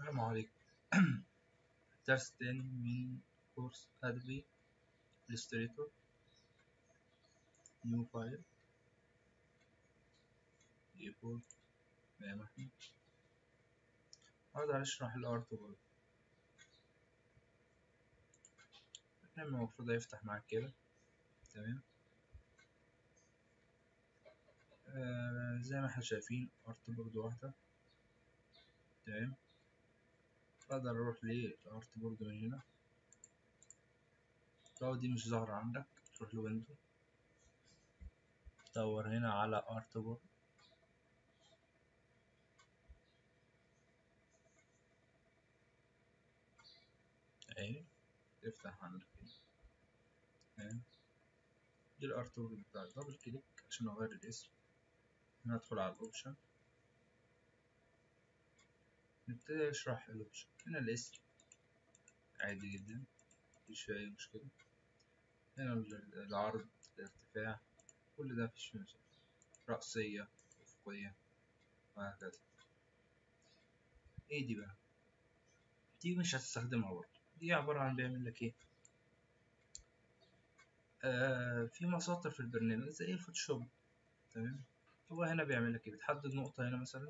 السلام عليكم درس تاني من كورس أدبي إلستريتور نيو فايل ايبول يا محمد هقدر أشرح الأرت برضه البرنامج المفروض هيفتح معاك كده تمام آه زي ما احنا شايفين أرت بورد واحدة تمام اقدر اروح للارت بورد من هنا لو دي مش ظاهرة عندك تروح لويندو تدور هنا على ارت بورد اهي تفتح عندك هنا دي الارت بورد بتاعك دبل كليك عشان اغير الاسم ندخل على الاوبشن نبتدي نشرح الأوبشن هنا الاسم عادي جدا مفيش فيه أي مشكلة هنا العرض الارتفاع كل ده مفيش فيه مشكلة رأسية أفقية وهكذا ايه دي بقى دي مش هتستخدمها برضه دي عبارة عن بيعمل لك ايه آه في مساطر في البرنامج زي الفوتوشوب تمام هو هنا بيعمل لك ايه بتحدد نقطة هنا مثلا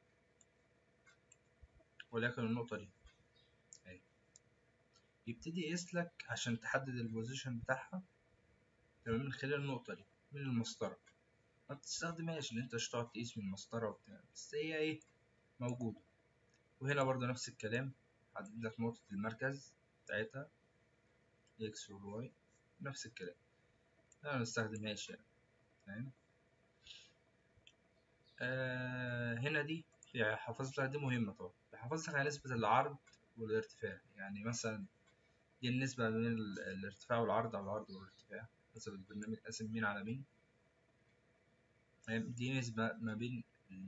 وليكن النقطة دي اهي يبتدي يقيسلك عشان تحدد البوزيشن بتاعها تمام من خلال النقطة دي من المسطرة ما بتستخدمهاش ان انت مش تقعد تقيس من المسطرة وبتاع بس هي ايه موجودة وهنا برضه نفس الكلام حدد لك نقطة المركز بتاعتها اكس والواي نفس الكلام انا مستخدمهاش يعني تمام آه هنا دي يعني حافظ لها دي مهمة طبعا بيحافظ لك على نسبة العرض والارتفاع يعني مثلا دي النسبة بين الارتفاع والعرض أو العرض والارتفاع حسب البرنامج قاسم مين على مين دي نسبة ما بين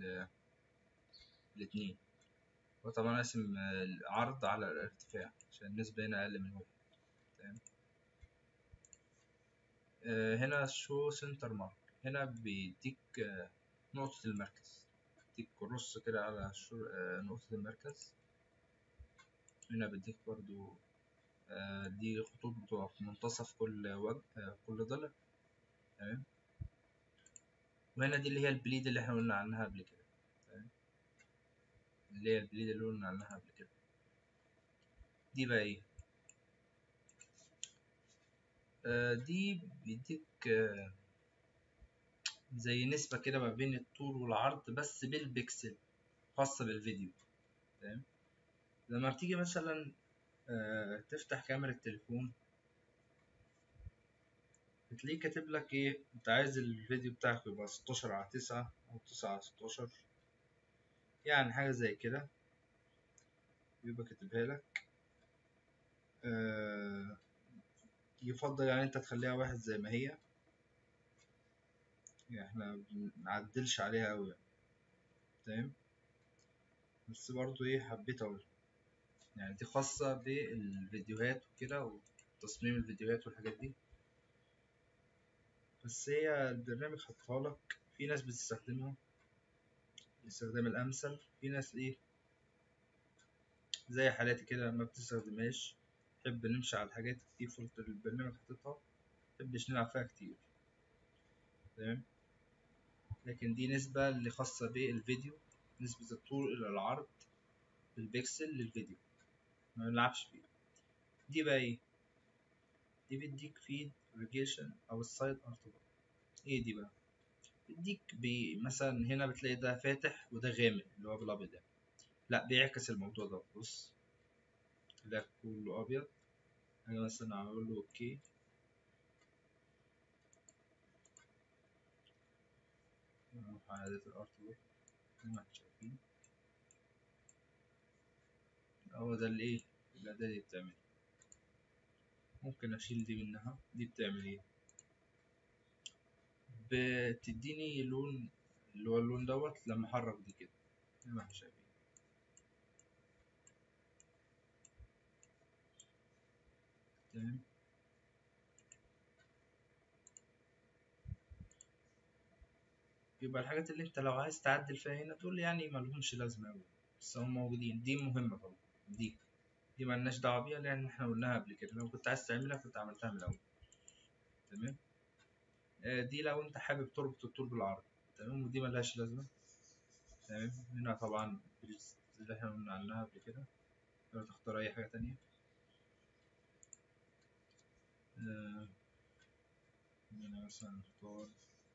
الاتنين وطبعا قاسم العرض على الارتفاع عشان النسبة هنا أقل من واحد تمام هنا شو سنتر مارك هنا بيديك نقطة المركز بديك كروس كده على نقطة المركز هنا بديك برضو دي خطوط بتبقى في منتصف كل وجه كل ضلع تمام وهنا دي اللي هي البليد اللي احنا قلنا عنها قبل كده تمام اللي هي البليد اللي قلنا عنها قبل كده دي بقى ايه دي بيديك زي نسبة كده ما بين الطول والعرض بس بالبكسل خاصة بالفيديو تمام لما تيجي مثلا آه تفتح كاميرا التليفون بتلاقيه كاتب لك ايه انت عايز الفيديو بتاعك يبقى ستاشر على تسعة او تسعة على ستاشر يعني حاجة زي كده يبقى كاتبها لك آه يفضل يعني انت تخليها واحد زي ما هي يعني احنا بنعدلش عليها اوي تمام بس برضو ايه حبيت اقول يعني دي خاصة بالفيديوهات وكده وتصميم الفيديوهات والحاجات دي بس هي البرنامج حطها لك في ناس بتستخدمها الاستخدام الامثل في ناس ايه زي حالاتي كده ما بتستخدمهاش نحب نمشي على الحاجات الديفولت اللي البرنامج حاططها متحبش نلعب فيها كتير تمام لكن دي نسبة اللي خاصة بالفيديو نسبة الطول إلى العرض بالبكسل للفيديو ما نلعبش فيه دي بقى ايه دي بيديك فيد ريجيشن أو السايد ارتباط ايه دي بقى بيديك بي مثلا هنا بتلاقي ده فاتح وده غامق اللي هو بالأبيض ده لا بيعكس الموضوع ده بص ده كله أبيض أنا مثلا أقول له أوكي نروح على إعدادات الأرت بورد زي ما انتم شايفين هو ده الإيه الأداة دي بتعمل ممكن أشيل دي منها دي بتعمل إيه بتديني لون اللي هو اللون دوت لما أحرك دي كده زي ما احنا شايفين تمام يبقى الحاجات اللي انت لو عايز تعدل فيها هنا تقول يعني ملهمش لازمة أوي بس هم موجودين دي مهمة طبعا دي دي ملناش دعوة بيها لأن احنا قلناها قبل كده لو كنت عايز تعملها كنت عملتها من الأول تمام آه، دي لو انت حابب تربط الطول بالعرض تمام ودي ملهاش لازمة تمام هنا طبعا بريست اللي احنا قلنا عنها قبل كده تقدر تختار أي حاجة تانية آه، هنا مثلا نختار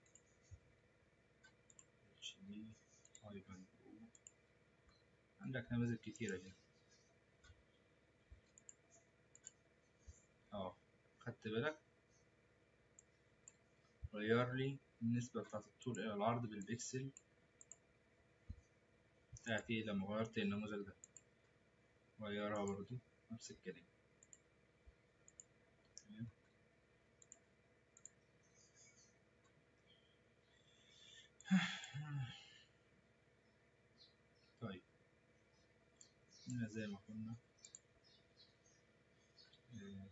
اتش دي ايفن عندك نماذج كتيرة هنا اه خدت بالك غير لي النسبة بتاعت الطول إلى العرض بالبكسل بتاعتي لما غيرت النموذج ده غيرها برضو نفس الكلام تمام طيب هنا زي ما قلنا آه،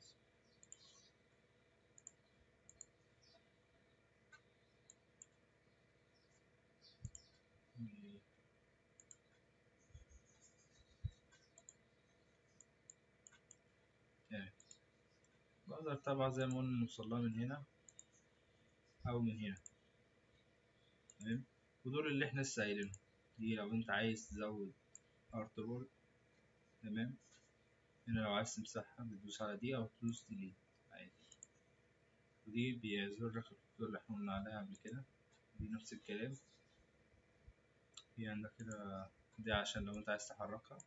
تمام بقدر طبعا زي ما قلنا نوصلها من هنا أو من هنا تمام ودول اللي احنا لسه قايلينهم دي لو انت عايز تزود ارت بورد تمام هنا لو عايز تمسحها بتدوس على دي او تدوس ديليت عادي ودي بيظهر لك الخطوط اللي احنا قلنا عليها قبل كده دي نفس الكلام في عندك كده دي عشان لو انت عايز تحركها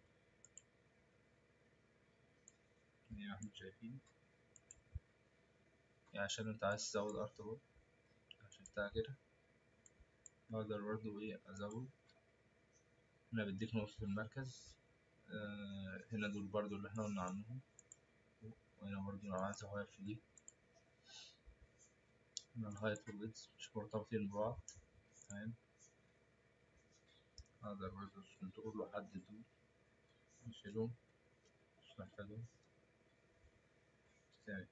زي ما احنا شايفين يعني عشان انت عايز تزود ارت بورد شلتها كده بقدر برضو ايه ازود هنا بديك نقطة المركز آه هنا دول برضو اللي احنا قلنا عنهم وهنا برضو لو عايز اغير في دي هنا الهايت والويدز مش مرتبطين ببعض تمام اقدر برضو ادوس كنترول واحدد دول اشيلهم مش محتاجهم تمام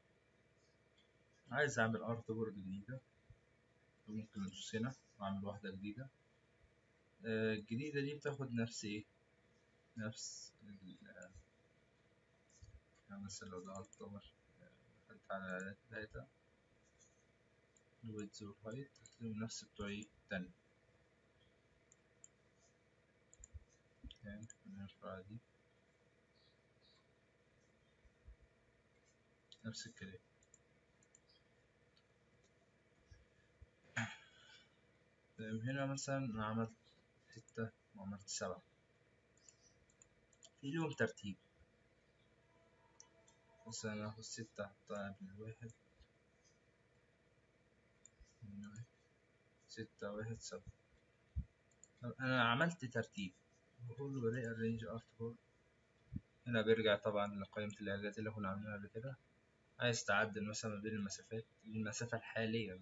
عايز اعمل ارت بورد جديدة ممكن ادوس هنا واعمل واحدة جديدة آه، الجديدة دي بتاخد نفس ايه نفس ال يعني مثلا لو ضغطت طبعا دخلت على اعلانات داتا الويدز والهايت هتلاقيهم نفس بتوع ايه التانية تمام نرفع دي نفس الكلام تمام هنا مثلا أنا عملت ستة وعملت سبعة في لهم ترتيب مثلا هاخد ستة أحطها قبل الواحد هنا ستة واحد سبعة طب أنا عملت ترتيب بقول له بلاقي الرينج ارت هنا بيرجع طبعا لقائمة الإعدادات اللي كنا عاملينها قبل كده عايز تعدل مثلا ما بين المسافات المسافة الحالية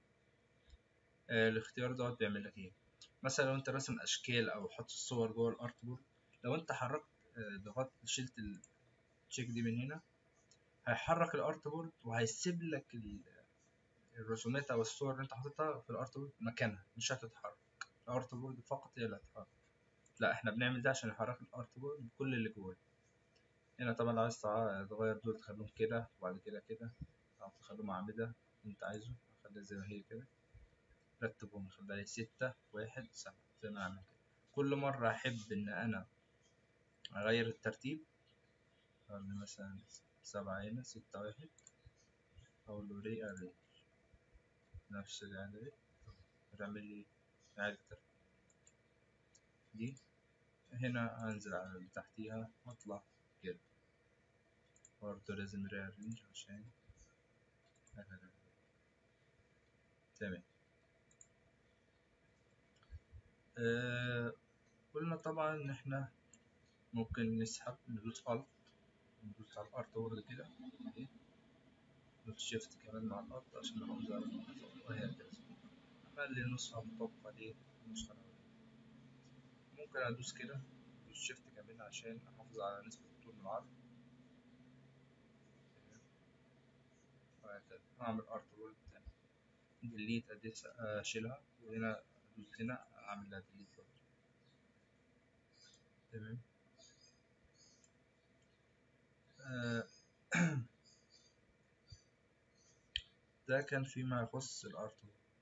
آه الاختيار دوت بيعمل لك ايه مثلا لو انت راسم اشكال او حط الصور جوه الارت بورد لو انت حركت آه ضغطت شلت التشيك دي من هنا هيحرك الارت بورد وهيسيب لك ال- الرسومات او الصور اللي انت حاططها في الارت بورد مكانها مش هتتحرك الارت بورد فقط هي اللي هتتحرك لا احنا بنعمل ده عشان نحرك الارت بورد بكل اللي جواه هنا طبعا لو عايز تع- تغير دول تخليهم كده وبعد كده كده او تخليهم أعمدة اللي انت عايزه خليها زي ما هي كده رتبهم خليها ستة واحد سبعة زي ما أنا عامل كده كل مرة أحب إن أنا أغير الترتيب أقول له مثلا سبعة هنا ستة واحد أقول له ري أري نفس الإعداد تعمل لي إعادة ترتيب دي هنا أنزل على اللي تحتيها وأطلع كده برضه لازم ري أرينج عشان هكذا تمام أه قلنا طبعا إن إحنا ممكن نسحب ندوس ألت ندوس على الأرت وورد كده أهي. ندوس شيفت كمان مع الأرت عشان نحافظ على النسخة وهكذا أخلي النسخة مطابقة للنسخة الأولانية ممكن أدوس كده أدوس شيفت كمان عشان أحافظ على نسبة الطول من العرض وهكذا أعمل أرت وورد تاني ديليت أديس أشيلها وهنا أدوس هنا أعمل لها ديليت برضه ده كان فيما يخص الارت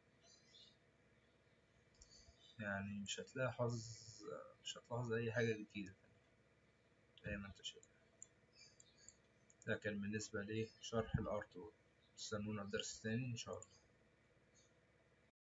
يعني مش هتلاقي حظ مش هتلاحظ اي حاجة جديدة زي ما انت شايف ده كان بالنسبة لشرح الارت استنونا في درس تاني ان شاء الله